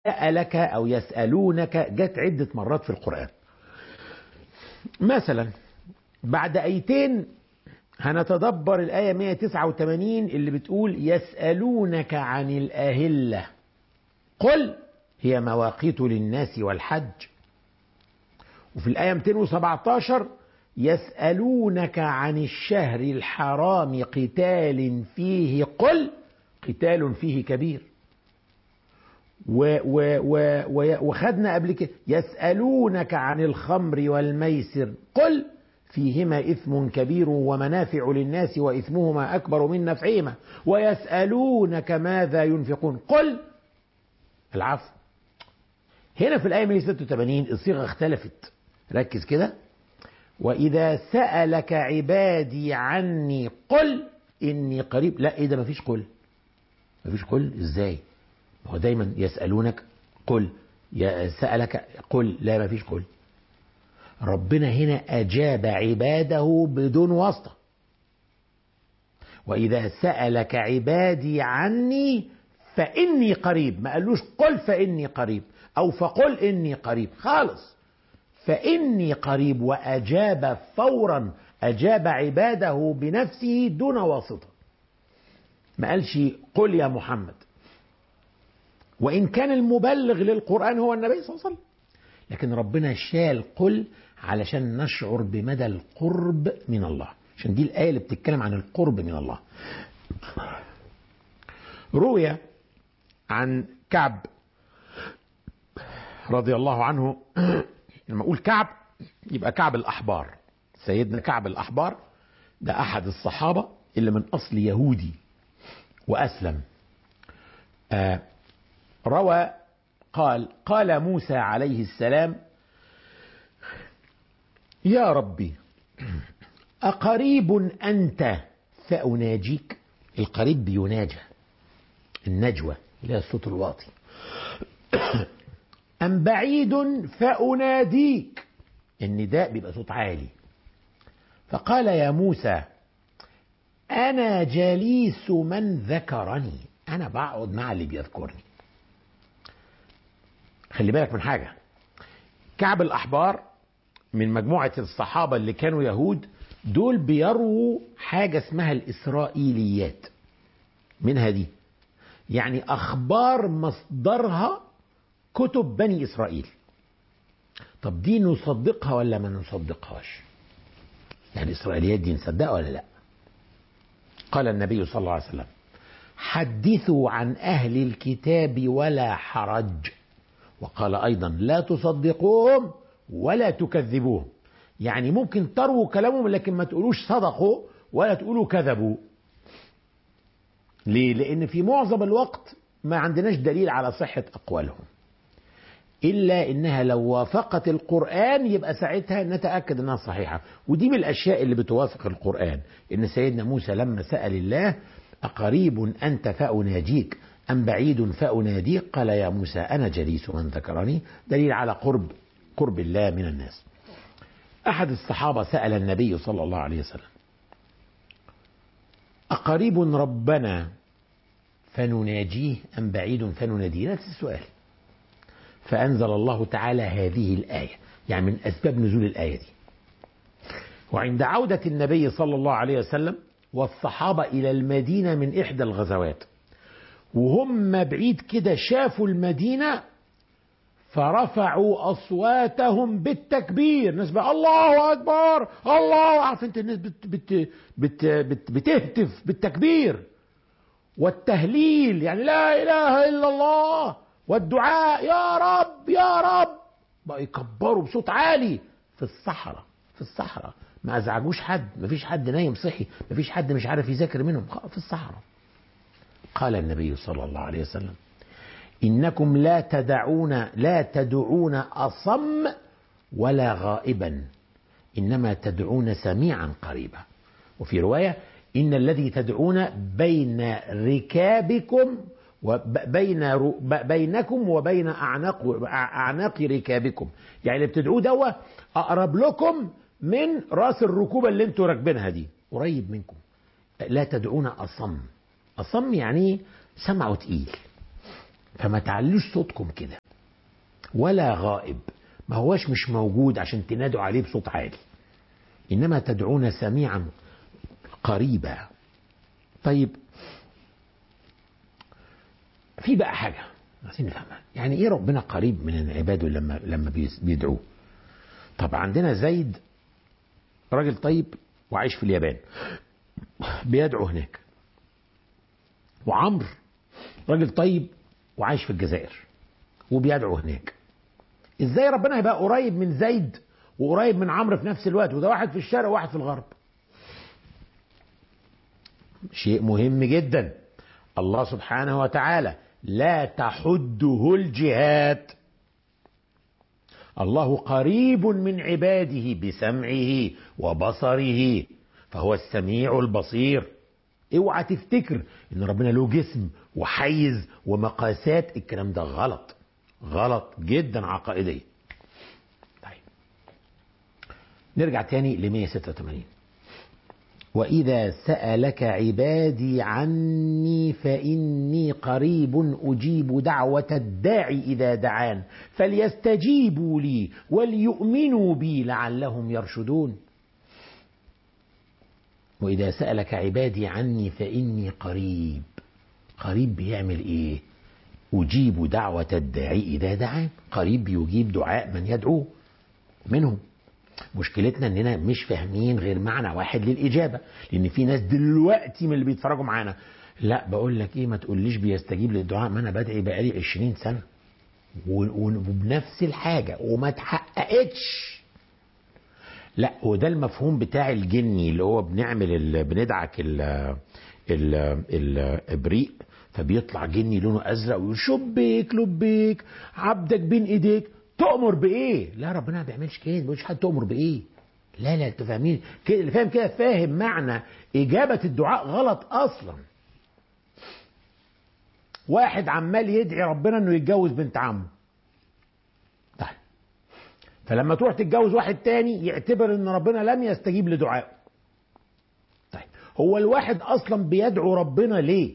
سألك أو يسألونك جت عدة مرات في القرآن مثلا بعد أيتين هنتدبر الآية 189 اللي بتقول يسألونك عن الأهلة قل هي مواقيت للناس والحج وفي الآية 217 يسألونك عن الشهر الحرام قتال فيه قل قتال فيه كبير و و و و وخدنا قبل كده يسألونك عن الخمر والميسر قل فيهما إثم كبير ومنافع للناس وإثمهما أكبر من نفعهما ويسألونك ماذا ينفقون قل العفو هنا في الآية 186 الصيغة اختلفت ركز كده وإذا سألك عبادي عني قل إني قريب لا إيه ده مفيش قل مفيش قل إزاي هو دايما يسألونك قل سألك قل لا مفيش قل ربنا هنا أجاب عباده بدون واسطة وإذا سألك عبادي عني فإني قريب ما قالوش قل فإني قريب أو فقل إني قريب خالص فإني قريب وأجاب فورا أجاب عباده بنفسه دون واسطة ما قالش قل يا محمد وإن كان المبلغ للقرآن هو النبي صلى الله عليه وسلم لكن ربنا شال قل علشان نشعر بمدى القرب من الله عشان دي الآية اللي بتتكلم عن القرب من الله روي عن كعب رضي الله عنه لما أقول كعب يبقى كعب الأحبار سيدنا كعب الأحبار ده أحد الصحابة اللي من أصل يهودي وأسلم آه روى قال قال موسى عليه السلام يا ربي أقريب أنت فأناجيك القريب بيناجى النجوى اللي هي الصوت الواطي أم بعيد فأناديك النداء بيبقى صوت عالي فقال يا موسى أنا جليس من ذكرني أنا بقعد مع اللي بيذكرني خلي بالك من حاجة كعب الأحبار من مجموعة الصحابة اللي كانوا يهود دول بيرووا حاجة اسمها الإسرائيليات منها دي يعني أخبار مصدرها كتب بني إسرائيل طب دي نصدقها ولا ما نصدقهاش يعني الإسرائيليات دي نصدقها ولا لا قال النبي صلى الله عليه وسلم حدثوا عن أهل الكتاب ولا حرج وقال أيضا لا تصدقوهم ولا تكذبوهم يعني ممكن تروا كلامهم لكن ما تقولوش صدقوا ولا تقولوا كذبوا ليه؟ لأن في معظم الوقت ما عندناش دليل على صحة أقوالهم إلا إنها لو وافقت القرآن يبقى ساعتها نتأكد إنها صحيحة ودي من الأشياء اللي بتوافق القرآن إن سيدنا موسى لما سأل الله أقريب أنت فأناجيك أم بعيد فأناديك قال يا موسى أنا جليس من ذكرني دليل على قرب قرب الله من الناس أحد الصحابة سأل النبي صلى الله عليه وسلم أقريب ربنا فنناجيه أم بعيد فنناديه نفس السؤال فأنزل الله تعالى هذه الآية يعني من أسباب نزول الآية دي وعند عودة النبي صلى الله عليه وسلم والصحابة إلى المدينة من إحدى الغزوات وهم بعيد كده شافوا المدينة فرفعوا أصواتهم بالتكبير ناس بقى الله أكبر الله عارف أنت الناس بت بت بت بت بتهتف بالتكبير والتهليل يعني لا إله إلا الله والدعاء يا رب يا رب بقى يكبروا بصوت عالي في الصحراء في الصحراء ما ازعجوش حد ما فيش حد نايم صحي ما فيش حد مش عارف يذاكر منهم في الصحراء قال النبي صلى الله عليه وسلم إنكم لا تدعون لا تدعون أصم ولا غائبا إنما تدعون سميعا قريبا وفي رواية إن الذي تدعون بين ركابكم وبين بينكم وبين أعناق أعناق ركابكم يعني اللي بتدعوه دوا أقرب لكم من راس الركوبة اللي انتوا راكبينها دي قريب منكم لا تدعون أصم أصم يعني سمعه تقيل فما تعلوش صوتكم كده ولا غائب ما هوش مش موجود عشان تنادوا عليه بصوت عالي انما تدعون سميعا قريبا طيب في بقى حاجه عايزين نفهمها يعني ايه ربنا قريب من عباده لما لما بيدعوه طب عندنا زيد راجل طيب وعايش في اليابان بيدعو هناك وعمرو راجل طيب وعايش في الجزائر وبيدعو هناك ازاي ربنا يبقى قريب من زيد وقريب من عمرو في نفس الوقت وده واحد في الشرق وواحد في الغرب شيء مهم جدا الله سبحانه وتعالى لا تحده الجهات الله قريب من عباده بسمعه وبصره فهو السميع البصير اوعى تفتكر ان ربنا له جسم وحيز ومقاسات الكلام ده غلط غلط جدا عقائديا طيب نرجع تاني ل 186 وإذا سألك عبادي عني فإني قريب أجيب دعوة الداعي إذا دعان فليستجيبوا لي وليؤمنوا بي لعلهم يرشدون وإذا سألك عبادي عني فإني قريب قريب بيعمل إيه أجيب دعوة الداعي إذا دعان قريب بيجيب دعاء من يدعوه منهم مشكلتنا اننا مش فاهمين غير معنى واحد للاجابه لان في ناس دلوقتي من اللي بيتفرجوا معانا لا بقول لك ايه ما تقوليش بيستجيب للدعاء ما انا بدعي بقالي 20 سنه وبنفس الحاجه وما اتحققتش لا وده المفهوم بتاع الجني اللي هو بنعمل ال... بندعك ال... ال... الابريق فبيطلع جني لونه ازرق ويقول شبيك لبيك عبدك بين ايديك تؤمر بايه؟ لا ربنا ما بيعملش كده ما بيقولش حد تؤمر بايه؟ لا لا انتوا فاهمين كده اللي فاهم كده فاهم معنى اجابه الدعاء غلط اصلا. واحد عمال يدعي ربنا انه يتجوز بنت عمه. طيب فلما تروح تتجوز واحد تاني يعتبر ان ربنا لم يستجيب لدعائه. طيب هو الواحد اصلا بيدعو ربنا ليه؟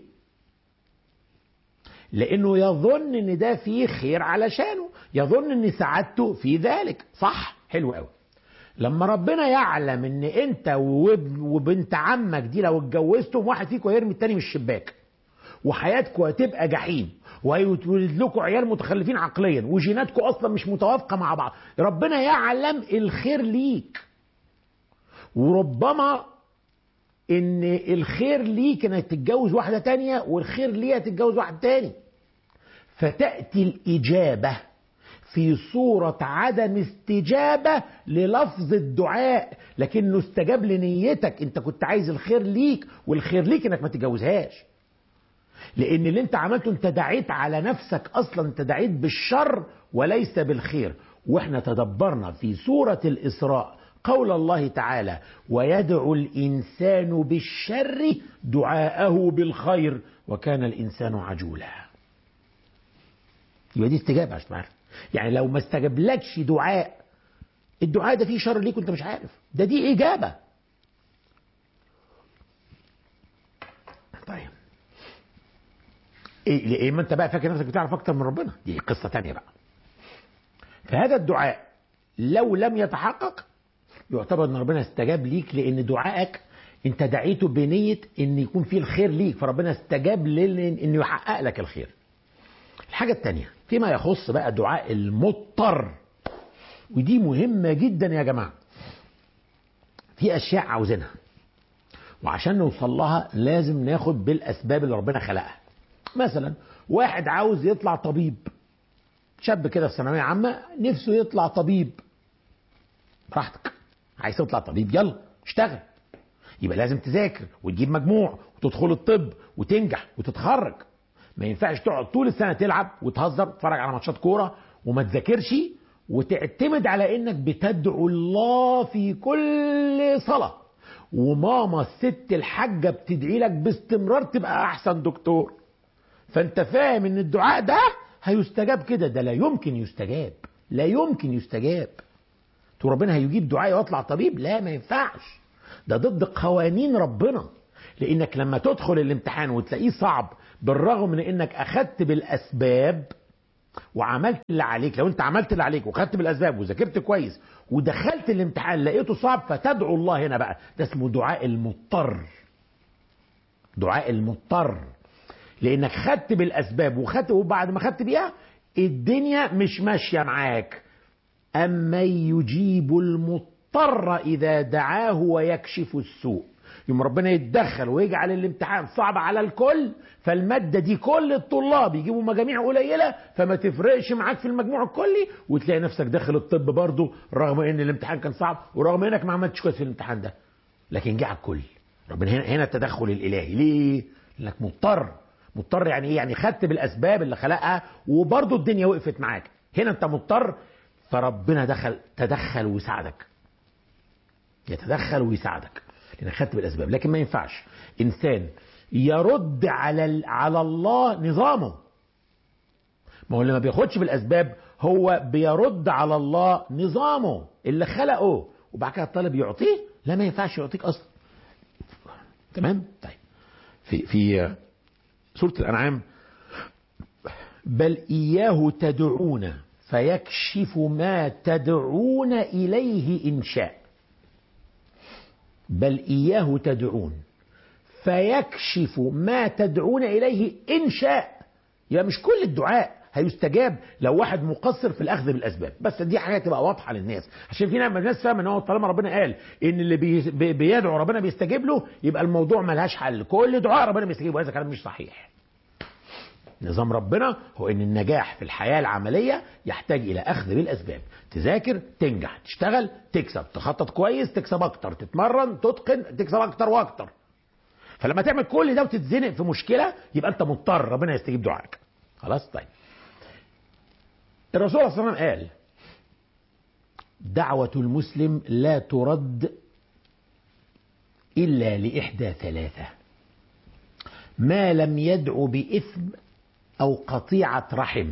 لانه يظن ان ده فيه خير علشانه يظن ان سعادته في ذلك صح حلو قوي لما ربنا يعلم ان انت وبنت عمك دي لو اتجوزتم واحد فيكم هيرمي التاني من الشباك وحياتكم هتبقى جحيم وهيتولد لكم عيال متخلفين عقليا وجيناتكم اصلا مش متوافقه مع بعض ربنا يعلم الخير ليك وربما ان الخير ليك انك تتجوز واحده تانية والخير ليها تتجوز واحد تاني فتاتي الاجابه في صورة عدم استجابة للفظ الدعاء لكنه استجاب لنيتك انت كنت عايز الخير ليك والخير ليك انك ما تتجوزهاش لان اللي انت عملته انت دعيت على نفسك اصلا انت دعيت بالشر وليس بالخير واحنا تدبرنا في سورة الاسراء قول الله تعالى ويدعو الانسان بالشر دعاءه بالخير وكان الانسان عجولا يبقى دي استجابه عشان تعرف يعني لو ما استجابلكش دعاء الدعاء ده فيه شر ليك وانت مش عارف ده دي اجابه طيب ايه ليه ما انت بقى فاكر نفسك بتعرف اكتر من ربنا دي قصه تانية بقى فهذا الدعاء لو لم يتحقق يعتبر ان ربنا استجاب ليك لان دعائك انت دعيته بنيه ان يكون فيه الخير ليك فربنا استجاب انه يحقق لك الخير الحاجه الثانيه فيما يخص بقى دعاء المضطر ودي مهمه جدا يا جماعه في اشياء عاوزينها وعشان نوصل لها لازم ناخد بالاسباب اللي ربنا خلقها مثلا واحد عاوز يطلع طبيب شاب كده في ثانويه عامه نفسه يطلع طبيب براحتك عايز تطلع طبيب يلا اشتغل يبقى لازم تذاكر وتجيب مجموع وتدخل الطب وتنجح وتتخرج ما ينفعش تقعد طول السنه تلعب وتهزر تتفرج على ماتشات كوره وما تذاكرش وتعتمد على انك بتدعو الله في كل صلاه وماما الست الحاجه بتدعي لك باستمرار تبقى احسن دكتور فانت فاهم ان الدعاء ده هيستجاب كده ده لا يمكن يستجاب لا يمكن يستجاب تو ربنا هيجيب دعائي واطلع طبيب لا ما ينفعش ده ضد قوانين ربنا لانك لما تدخل الامتحان وتلاقيه صعب بالرغم من انك اخدت بالاسباب وعملت اللي عليك لو انت عملت اللي عليك وخدت بالاسباب وذاكرت كويس ودخلت الامتحان لقيته صعب فتدعو الله هنا بقى ده اسمه دعاء المضطر دعاء المضطر لانك خدت بالاسباب وخدت وبعد ما خدت بيها الدنيا مش ماشيه معاك اما يجيب المضطر اذا دعاه ويكشف السوء يوم ربنا يتدخل ويجعل الامتحان صعب على الكل فالمادة دي كل الطلاب يجيبوا مجاميع قليلة فما تفرقش معاك في المجموع الكلي وتلاقي نفسك داخل الطب برضه رغم ان الامتحان كان صعب ورغم انك ما عملتش كويس في الامتحان ده لكن جه على الكل ربنا هنا هنا التدخل الالهي ليه؟ لانك مضطر مضطر يعني ايه؟ يعني خدت بالاسباب اللي خلقها وبرضه الدنيا وقفت معاك هنا انت مضطر فربنا دخل تدخل وساعدك يتدخل ويساعدك لانك خدت بالاسباب لكن ما ينفعش انسان يرد على على الله نظامه ما هو اللي ما بياخدش بالاسباب هو بيرد على الله نظامه اللي خلقه وبعد كده الطالب يعطيه لا ما ينفعش يعطيك اصلا تمام طيب في في سوره الانعام بل اياه تدعون فيكشف ما تدعون اليه ان شاء بل اياه تدعون فيكشف ما تدعون اليه ان شاء يبقى مش كل الدعاء هيستجاب لو واحد مقصر في الاخذ بالاسباب بس دي حاجه تبقى واضحه للناس عشان في ناس فاهمه ان هو طالما ربنا قال ان اللي بي بي بيدعو ربنا بيستجيب له يبقى الموضوع ملهاش حل كل دعاء ربنا بيستجيب وهذا كلام مش صحيح نظام ربنا هو ان النجاح في الحياه العمليه يحتاج الى اخذ بالاسباب تذاكر تنجح تشتغل تكسب تخطط كويس تكسب اكتر تتمرن تتقن تكسب اكتر واكتر فلما تعمل كل ده وتتزنق في مشكله يبقى انت مضطر ربنا يستجيب دعائك خلاص طيب الرسول صلى الله عليه وسلم قال دعوة المسلم لا ترد إلا لإحدى ثلاثة ما لم يدعو بإثم أو قطيعة رحم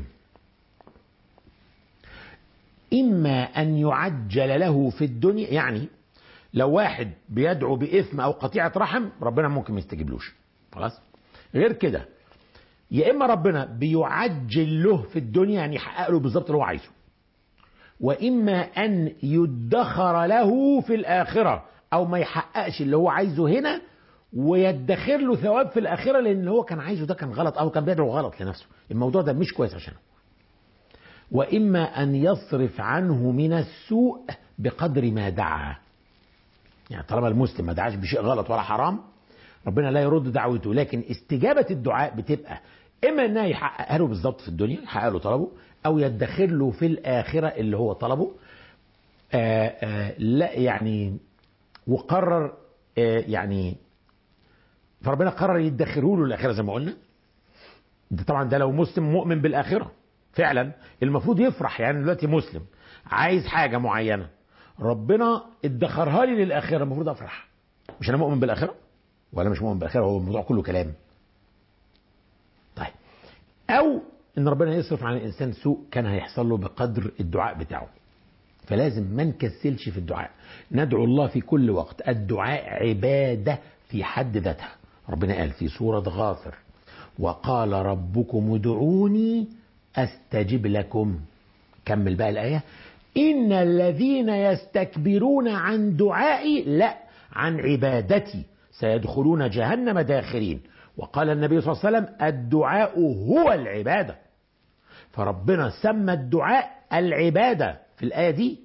إما أن يعجل له في الدنيا يعني لو واحد بيدعو بإثم أو قطيعة رحم ربنا ممكن ما يستجيبلوش خلاص غير كده يا إما ربنا بيعجل له في الدنيا يعني يحقق له بالظبط اللي هو عايزه وإما أن يدخر له في الآخرة أو ما يحققش اللي هو عايزه هنا ويدخر له ثواب في الآخرة لأن هو كان عايزه ده كان غلط أو كان بيدعو غلط لنفسه الموضوع ده مش كويس عشانه وإما أن يصرف عنه من السوء بقدر ما دعا يعني طالما المسلم ما دعاش بشيء غلط ولا حرام ربنا لا يرد دعوته لكن استجابة الدعاء بتبقى إما أنها يحققها له بالظبط في الدنيا يحقق له طلبه أو يدخر له في الآخرة اللي هو طلبه آآ آآ لا يعني وقرر يعني فربنا قرر يدخره له الآخرة زي ما قلنا ده طبعا ده لو مسلم مؤمن بالآخرة فعلا المفروض يفرح يعني دلوقتي مسلم عايز حاجة معينة ربنا ادخرها لي للآخرة المفروض أفرح مش أنا مؤمن بالآخرة ولا مش مؤمن بالآخرة هو الموضوع كله كلام طيب أو إن ربنا يصرف عن الإنسان سوء كان هيحصل له بقدر الدعاء بتاعه فلازم ما نكسلش في الدعاء ندعو الله في كل وقت الدعاء عبادة في حد ذاتها ربنا قال في سورة غافر وقال ربكم ادعوني استجب لكم كمل بقى الآية إن الذين يستكبرون عن دعائي لا عن عبادتي سيدخلون جهنم داخرين وقال النبي صلى الله عليه وسلم الدعاء هو العبادة فربنا سمى الدعاء العبادة في الآية دي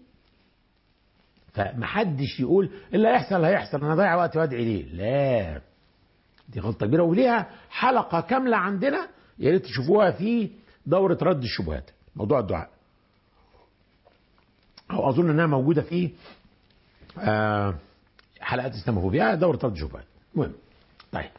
فمحدش يقول اللي هيحصل هيحصل انا ضيع وقت وادعي ليه لا دي غلطه كبيره وليها حلقه كامله عندنا يا ريت تشوفوها في دوره رد الشبهات موضوع الدعاء او اظن انها موجوده في آه حلقات اسلاموفوبيا دوره رد الشبهات المهم طيب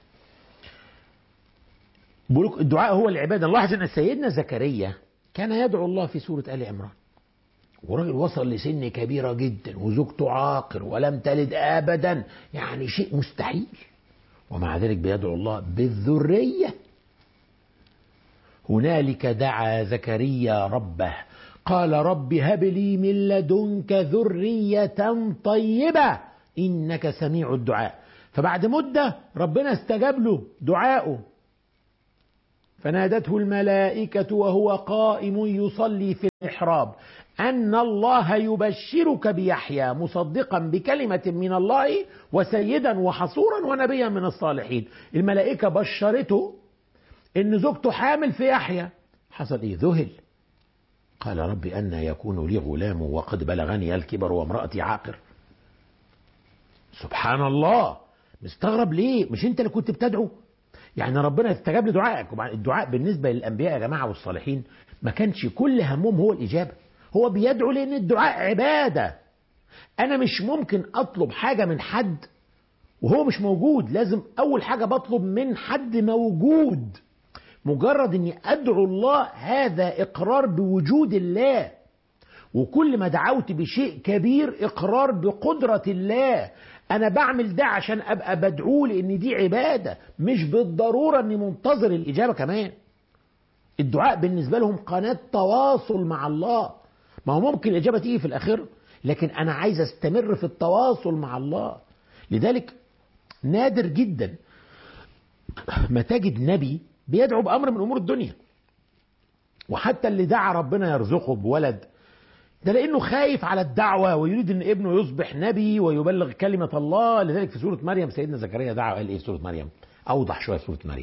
بقولك الدعاء هو العباده نلاحظ ان سيدنا زكريا كان يدعو الله في سوره ال عمران وراجل وصل لسن كبيرة جدا وزوجته عاقر ولم تلد أبدا يعني شيء مستحيل ومع ذلك بيدعو الله بالذرية هنالك دعا زكريا ربه قال رب هب لي من لدنك ذرية طيبة إنك سميع الدعاء فبعد مدة ربنا استجاب له دعائه فنادته الملائكة وهو قائم يصلي في المحراب أن الله يبشرك بيحيى مصدقا بكلمة من الله وسيدا وحصورا ونبيا من الصالحين الملائكة بشرته إن زوجته حامل في يحيى حصل إيه ذهل قال رب أن يكون لي غلام وقد بلغني الكبر وامرأتي عاقر سبحان الله مستغرب ليه مش انت اللي كنت بتدعو يعني ربنا استجاب لدعائك وبعد الدعاء بالنسبة للأنبياء يا جماعة والصالحين ما كانش كل همهم هو الإجابة هو بيدعو لأن الدعاء عبادة أنا مش ممكن أطلب حاجة من حد وهو مش موجود لازم أول حاجة بطلب من حد موجود مجرد أني أدعو الله هذا إقرار بوجود الله وكل ما دعوت بشيء كبير إقرار بقدرة الله أنا بعمل ده عشان أبقى بدعو لأن دي عبادة مش بالضرورة أني منتظر الإجابة كمان الدعاء بالنسبة لهم قناة تواصل مع الله ما هو ممكن الإجابة تيجي في الآخرة لكن أنا عايز أستمر في التواصل مع الله لذلك نادر جدا ما تجد نبي بيدعو بأمر من أمور الدنيا وحتى اللي دعا ربنا يرزقه بولد ده لأنه خايف على الدعوة ويريد أن ابنه يصبح نبي ويبلغ كلمة الله لذلك في سورة مريم سيدنا زكريا دعا قال إيه في سورة مريم أوضح شوية في سورة مريم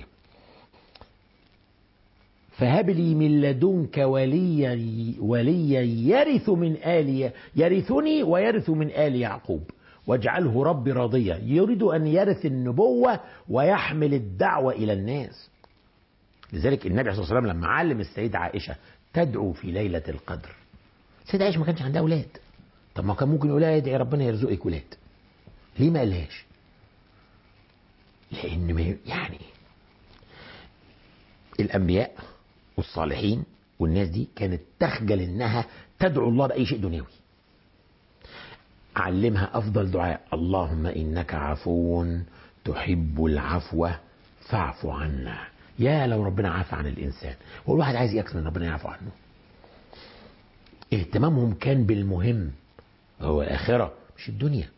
فهب لي من لدنك وليا وليا يرث من آل يرثني ويرث من آل يعقوب واجعله ربي راضيا يريد أن يرث النبوة ويحمل الدعوة إلى الناس لذلك النبي صلى الله عليه وسلم لما علم السيدة عائشة تدعو في ليلة القدر السيدة عائشة ما كانش عندها أولاد طب ما كان ممكن يقول لها ادعي ربنا يرزقك ولاد ليه ما قالهاش لأن يعني الأنبياء والصالحين والناس دي كانت تخجل انها تدعو الله باي شيء دنيوي علمها افضل دعاء اللهم انك عفو تحب العفو فاعف عنا يا لو ربنا عفى عن الانسان هو الواحد عايز يكسب ان ربنا يعفو عنه اهتمامهم كان بالمهم هو الاخره مش الدنيا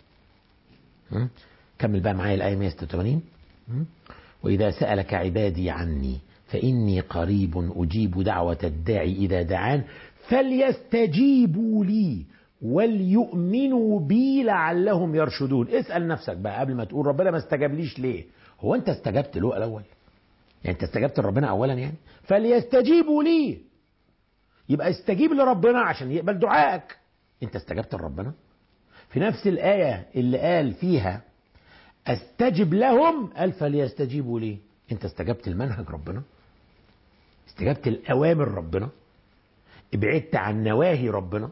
كمل بقى معايا الايه 186 واذا سالك عبادي عني فإني قريب أجيب دعوة الداعي إذا دعان فليستجيبوا لي وليؤمنوا بي لعلهم يرشدون اسأل نفسك بقى قبل ما تقول ربنا ما استجابليش ليه هو أنت استجبت له الأول يعني أنت استجبت لربنا أولا يعني فليستجيبوا لي يبقى استجيب لربنا عشان يقبل دعائك أنت استجبت لربنا في نفس الآية اللي قال فيها استجب لهم قال فليستجيبوا لي انت استجبت لمنهج ربنا استجبت الأوامر ربنا ابعدت عن نواهي ربنا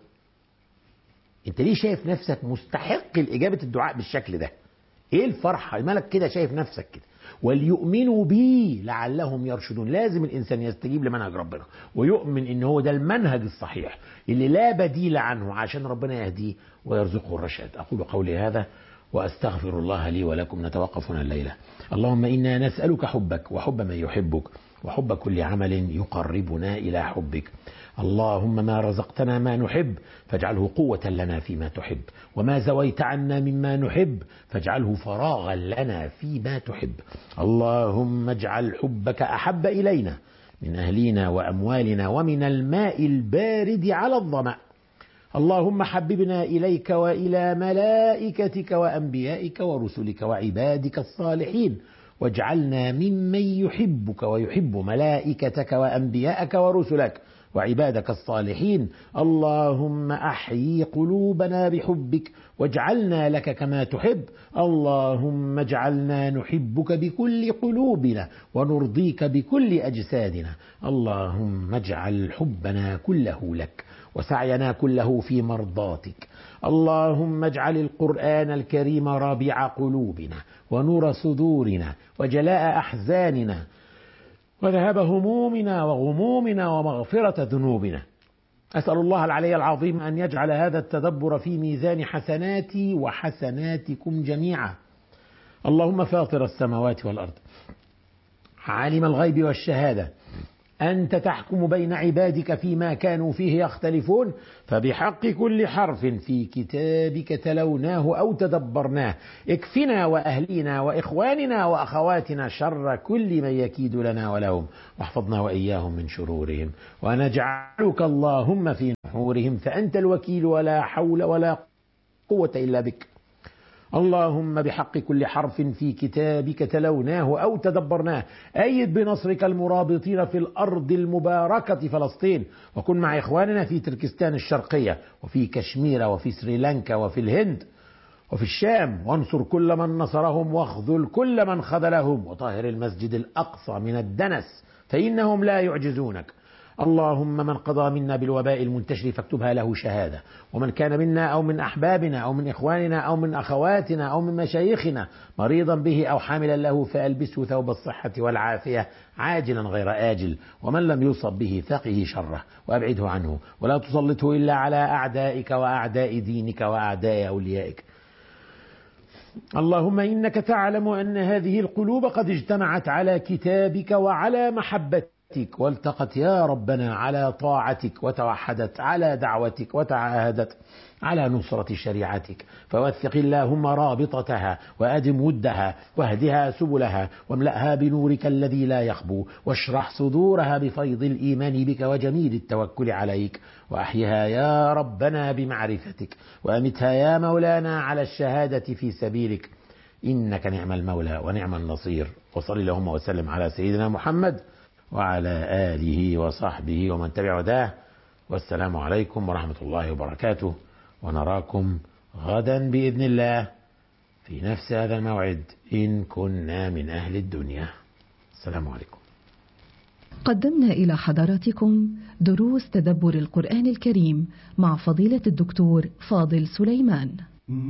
انت ليه شايف نفسك مستحق الإجابة الدعاء بالشكل ده ايه الفرحة مالك كده شايف نفسك كده وليؤمنوا بي لعلهم يرشدون لازم الإنسان يستجيب لمنهج ربنا ويؤمن إن هو ده المنهج الصحيح اللي لا بديل عنه عشان ربنا يهديه ويرزقه الرشاد أقول قولي هذا وأستغفر الله لي ولكم نتوقف هنا الليلة اللهم إنا نسألك حبك وحب من يحبك وحب كل عمل يقربنا إلى حبك اللهم ما رزقتنا ما نحب فاجعله قوة لنا فيما تحب وما زويت عنا مما نحب فاجعله فراغا لنا فيما تحب اللهم اجعل حبك أحب إلينا من أهلنا وأموالنا ومن الماء البارد على الظمأ اللهم حببنا إليك وإلى ملائكتك وأنبيائك ورسلك وعبادك الصالحين واجعلنا ممن يحبك ويحب ملائكتك وأنبياءك ورسلك وعبادك الصالحين اللهم أحيي قلوبنا بحبك واجعلنا لك كما تحب اللهم اجعلنا نحبك بكل قلوبنا ونرضيك بكل أجسادنا اللهم اجعل حبنا كله لك وسعينا كله في مرضاتك اللهم اجعل القرآن الكريم رابع قلوبنا ونور صدورنا وجلاء أحزاننا وذهب همومنا وغمومنا ومغفرة ذنوبنا أسأل الله العلي العظيم أن يجعل هذا التدبر في ميزان حسناتي وحسناتكم جميعا اللهم فاطر السماوات والأرض عالم الغيب والشهادة أنت تحكم بين عبادك فيما كانوا فيه يختلفون فبحق كل حرف في كتابك تلوناه أو تدبرناه اكفنا وأهلينا وإخواننا وأخواتنا شر كل من يكيد لنا ولهم واحفظنا وإياهم من شرورهم ونجعلك اللهم في نحورهم فأنت الوكيل ولا حول ولا قوة إلا بك اللهم بحق كل حرف في كتابك تلوناه أو تدبرناه أيد بنصرك المرابطين في الأرض المباركة فلسطين وكن مع إخواننا في تركستان الشرقية وفي كشمير وفي سريلانكا وفي الهند وفي الشام وانصر كل من نصرهم واخذل كل من خذلهم وطهر المسجد الأقصى من الدنس فإنهم لا يعجزونك اللهم من قضى منا بالوباء المنتشر فاكتبها له شهادة ومن كان منا أو من أحبابنا أو من إخواننا أو من أخواتنا أو من مشايخنا مريضا به أو حاملا له فألبسه ثوب الصحة والعافية عاجلا غير آجل ومن لم يصب به فقه شره وأبعده عنه ولا تسلطه إلا على أعدائك وأعداء دينك وأعداء أوليائك اللهم انك تعلم ان هذه القلوب قد اجتمعت على كتابك وعلى محبتك والتقت يا ربنا على طاعتك وتوحدت على دعوتك وتعاهدت على نصرة شريعتك فوثق اللهم رابطتها وأدم ودها واهدها سبلها واملأها بنورك الذي لا يخبو واشرح صدورها بفيض الإيمان بك وجميل التوكل عليك وأحيها يا ربنا بمعرفتك وأمتها يا مولانا على الشهادة في سبيلك إنك نعم المولى ونعم النصير وصل اللهم وسلم على سيدنا محمد وعلى آله وصحبه ومن تبع هداه والسلام عليكم ورحمة الله وبركاته ونراكم غدا بإذن الله في نفس هذا الموعد إن كنا من أهل الدنيا السلام عليكم قدمنا إلى حضراتكم دروس تدبر القرآن الكريم مع فضيلة الدكتور فاضل سليمان